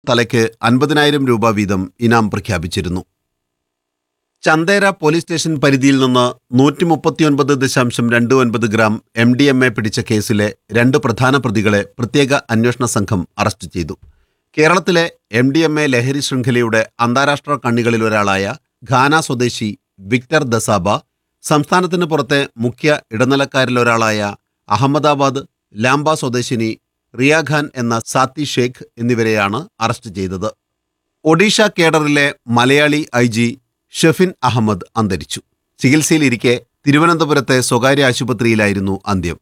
തലയ്ക്ക് അൻപതിനായിരം രൂപ വീതം ഇനാം പ്രഖ്യാപിച്ചിരുന്നു ചന്ദേര പോലീസ് സ്റ്റേഷൻ പരിധിയിൽ നിന്ന് നൂറ്റി മുപ്പത്തിയൊൻപത് ദശാംശം രണ്ട് ഒൻപത് gram M D M A പിടിച്ച കേസിലെ രണ്ട് പ്രധാന പ്രതികളെ പ്രത്യേക അന്വേഷണ സംഘം അറസ്റ്റ് ചെയ്തു കേരളത്തിലെ എം ഡി എം എ ലഹരി ശൃംഖലയുടെ അന്താരാഷ്ട്ര കണ്ണികളിലൊരാളായ ഘാന സ്വദേശി വിക്ടർ ദസാബ സംസ്ഥാനത്തിന് പുറത്തെ മുഖ്യ ഇടനിലക്കാരിലൊരാളായ അഹമ്മദാബാദ് ലാംബ സ്വദേശിനി റിയ ഖാൻ എന്ന സാത്തി ഷേഖ് എന്നിവരെയാണ് അറസ്റ്റ് ചെയ്തത് ഒഡീഷ കേഡറിലെ മലയാളി ഐ ജി ഷെഫിൻ അഹമ്മദ് അന്തരിച്ചു ചികിത്സയിലിരിക്കെ തിരുവനന്തപുരത്തെ സ്വകാര്യ ആശുപത്രിയിലായിരുന്നു അന്ത്യം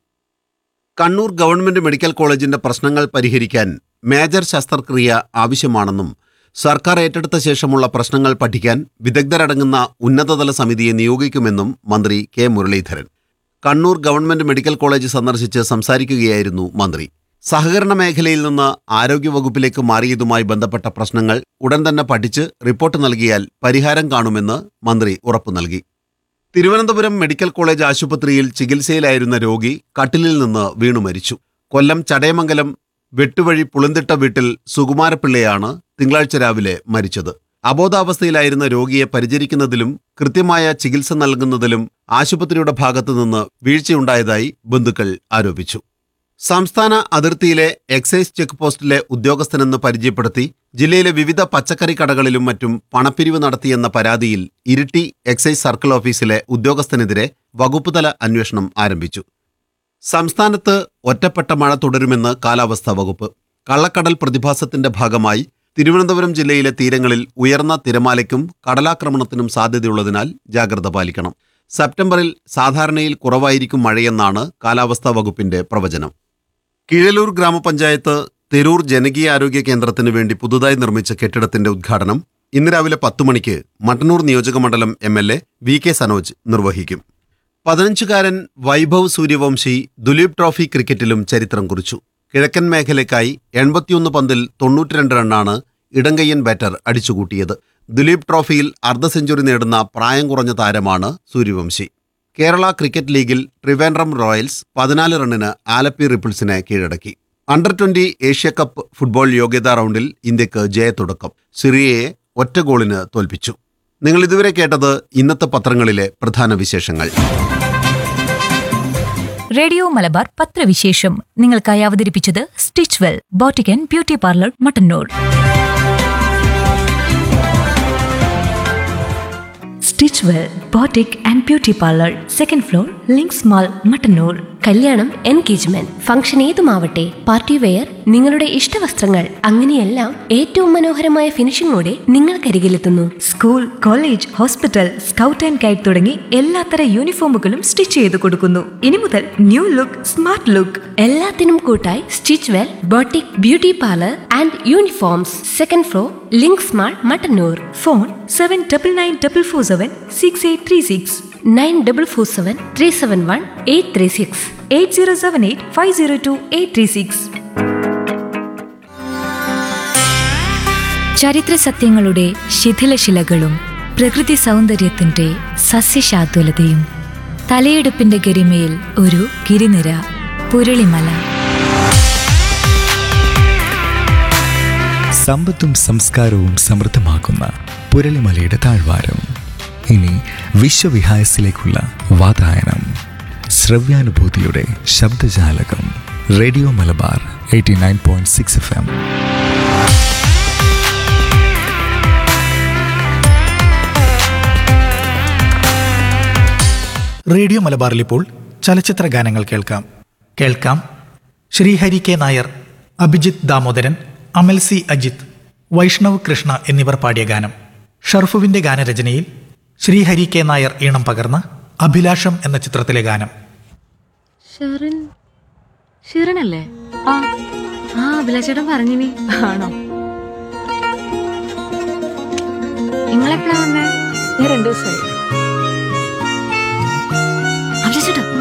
കണ്ണൂർ ഗവൺമെന്റ് മെഡിക്കൽ കോളേജിന്റെ പ്രശ്നങ്ങൾ പരിഹരിക്കാൻ മേജർ ശസ്ത്രക്രിയ ആവശ്യമാണെന്നും സർക്കാർ ഏറ്റെടുത്ത ശേഷമുള്ള പ്രശ്നങ്ങൾ പഠിക്കാൻ വിദഗ്ധരടങ്ങുന്ന ഉന്നതതല സമിതിയെ നിയോഗിക്കുമെന്നും മന്ത്രി K Muraleedharan Kannur government medical college സന്ദർശിച്ച് സംസാരിക്കുകയായിരുന്നു മന്ത്രി സഹകരണ മേഖലയിൽ നിന്ന് ആരോഗ്യവകുപ്പിലേക്ക് മാറിയതുമായി ബന്ധപ്പെട്ട പ്രശ്നങ്ങൾ ഉടൻ തന്നെ പഠിച്ച് റിപ്പോർട്ട് നൽകിയാൽ പരിഹാരം കാണുമെന്ന് മന്ത്രി ഉറപ്പു നൽകി തിരുവനന്തപുരം മെഡിക്കൽ കോളേജ് ആശുപത്രിയിൽ ചികിത്സയിലായിരുന്ന രോഗി കട്ടിലിൽ നിന്ന് വീണു മരിച്ചു കൊല്ലം ചടയമംഗലം വെട്ടുവഴി പുളിന്തിട്ട വീട്ടിൽ സുകുമാരപിള്ളയാണ് തിങ്കളാഴ്ച രാവിലെ മരിച്ചത് അബോധാവസ്ഥയിലായിരുന്ന രോഗിയെ പരിചരിക്കുന്നതിലും കൃത്യമായ ചികിത്സ നൽകുന്നതിലും ആശുപത്രിയുടെ ഭാഗത്തു നിന്ന് വീഴ്ചയുണ്ടായതായി ബന്ധുക്കൾ ആരോപിച്ചു സംസ്ഥാന അതിർത്തിയിലെ എക്സൈസ് ചെക്ക് പോസ്റ്റിലെ ഉദ്യോഗസ്ഥനെന്ന് പരിചയപ്പെടുത്തി ജില്ലയിലെ വിവിധ പച്ചക്കറി കടകളിലും മറ്റും പണപ്പിരിവ് നടത്തിയെന്ന പരാതിയിൽ ഇരിട്ടി എക്സൈസ് സർക്കിൾ ഓഫീസിലെ ഉദ്യോഗസ്ഥനെതിരെ വകുപ്പുതല അന്വേഷണം ആരംഭിച്ചു സംസ്ഥാനത്ത് ഒറ്റപ്പെട്ട മഴ തുടരുമെന്ന് കാലാവസ്ഥാ വകുപ്പ് കള്ളക്കടൽ പ്രതിഭാസത്തിന്റെ ഭാഗമായി തിരുവനന്തപുരം ജില്ലയിലെ തീരങ്ങളിൽ ഉയർന്ന തിരമാലയ്ക്കും കടലാക്രമണത്തിനും സാധ്യതയുള്ളതിനാൽ ജാഗ്രത പാലിക്കണം സെപ്റ്റംബറിൽ സാധാരണയിൽ കുറവായിരിക്കും മഴയെന്നാണ് കാലാവസ്ഥാ വകുപ്പിന്റെ പ്രവചനം കീഴലൂർ ഗ്രാമപഞ്ചായത്ത് തെരൂർ ജനകീയാരോഗ്യ കേന്ദ്രത്തിന് വേണ്ടി പുതുതായി നിർമ്മിച്ച കെട്ടിടത്തിന്റെ ഉദ്ഘാടനം ഇന്ന് രാവിലെ പത്തു മണിക്ക് മട്ടന്നൂർ നിയോജകമണ്ഡലം M L A V K Sanoj നിർവഹിക്കും പതിനഞ്ചുകാരൻ വൈഭവ് സൂര്യവംശി ദുലീപ് ട്രോഫി ക്രിക്കറ്റിലും ചരിത്രം കുറിച്ചു കിഴക്കൻ മേഖലയ്ക്കായി എൺപത്തിയൊന്ന് പന്തിൽ തൊണ്ണൂറ്റിരണ്ട് റണ്ണാണ് ഇടങ്കയ്യൻ ബാറ്റർ അടിച്ചുകൂട്ടിയത് ദുലീപ് ട്രോഫിയിൽ അർദ്ധ സെഞ്ചുറി നേടുന്ന പ്രായം കുറഞ്ഞ താരമാണ് സൂര്യവംശി കേരള ക്രിക്കറ്റ് ലീഗിൽ ട്രിവാൻഡ്രം റോയൽസ് പതിനാല് റണ്ണിന് ആലപ്പി റിപ്പിൾസിനെ കീഴടക്കി under twenty Asia cup football യോഗ്യതാ റൗണ്ടിൽ ഇന്ത്യക്ക് ജയത്തുടക്കം സിറിയയെ ഒറ്റ ഗോളിന് തോൽപ്പിച്ചു നിങ്ങൾ ഇതുവരെ കേട്ടത് ഇന്നത്തെ പത്രങ്ങളിലെ പ്രധാന വിശേഷങ്ങൾ റേഡിയോ മലബാർ പത്രവിശേഷം നിങ്ങൾക്കായി അവതരിപ്പിച്ചത് stitch well boutique and beauty parlour Mattannur stitch well boutique and beauty parlour second floor Links mall Mattannur കല്യാണം എൻഗേജ്മെന്റ് ഫംഗ്ഷൻ ഏതുമാവട്ടെ പാർട്ടി വെയർ നിങ്ങളുടെ ഇഷ്ടവസ്ത്രങ്ങൾ അങ്ങനെയെല്ലാം ഏറ്റവും മനോഹരമായ ഫിനിഷിംഗോടെ നിങ്ങൾക്കരികിലെത്തുന്നു school college hospital scout and guide തുടങ്ങി എല്ലാത്തര യൂണിഫോമുകളും സ്റ്റിച്ച് ചെയ്ത് കൊടുക്കുന്നു ഇനി മുതൽ ന്യൂ ലുക്ക് സ്മാർട്ട് ലുക്ക് എല്ലാത്തിനും കൂട്ടായി stitch well boutique beauty parlour and uniforms second floor Links mall Mattannur phone seven double nine double four seven six eight three six nine double four seven three seven one eight three six eight zero seven eight five zero two eight three six ചരിത്ര സത്യങ്ങളുടെ ശിഥിലശിലകളും പ്രകൃതി സൗന്ദര്യത്തിന്റെ സസ്യശാതുലതയും തലയെടുപ്പിന്റെ ഗരിമയിൽ ഒരു ഗിരിനിര പുരളിമല സമ്പത്തും സംസ്കാരവും സമൃദ്ധമാക്കുന്ന പുരളിമലയുടെ താഴ്വാരം ഇനി വിശ്വവിഹായസിലേക്കുള്ള വാതായനം ശ്രവ്യാനുഭൂതിയുടെ ശബ്ദജാലകം radio Malabar eighty nine point six F M radio മലബാറിൽ ഇപ്പോൾ ചലച്ചിത്ര ഗാനങ്ങൾ കേൾക്കാം കേൾക്കാം ശ്രീഹരി കെ നായർ അഭിജിത്ത് ദാമോദരൻ അമൽ സി അജിത്ത് വൈഷ്ണവ് കൃഷ്ണ എന്നിവർ പാടിയ ഗാനം ഷർഫുവിന്റെ ഗാനരചനയിൽ ശ്രീഹരി കെ നായർ ഈണം പകർന്ന അഭിലാഷം എന്ന ചിത്രത്തിലെ ഗാനം ഷെറിൻ ഷെറിനല്ലേ ആ ആ അഭിലാഷേട്ടൻ പറഞ്ഞിനി ആണോ നിങ്ങളെപ്പോഴാ വന്നേ ഞാൻ രണ്ടു ദിവസമായി അഭിലാഷേട്ടാ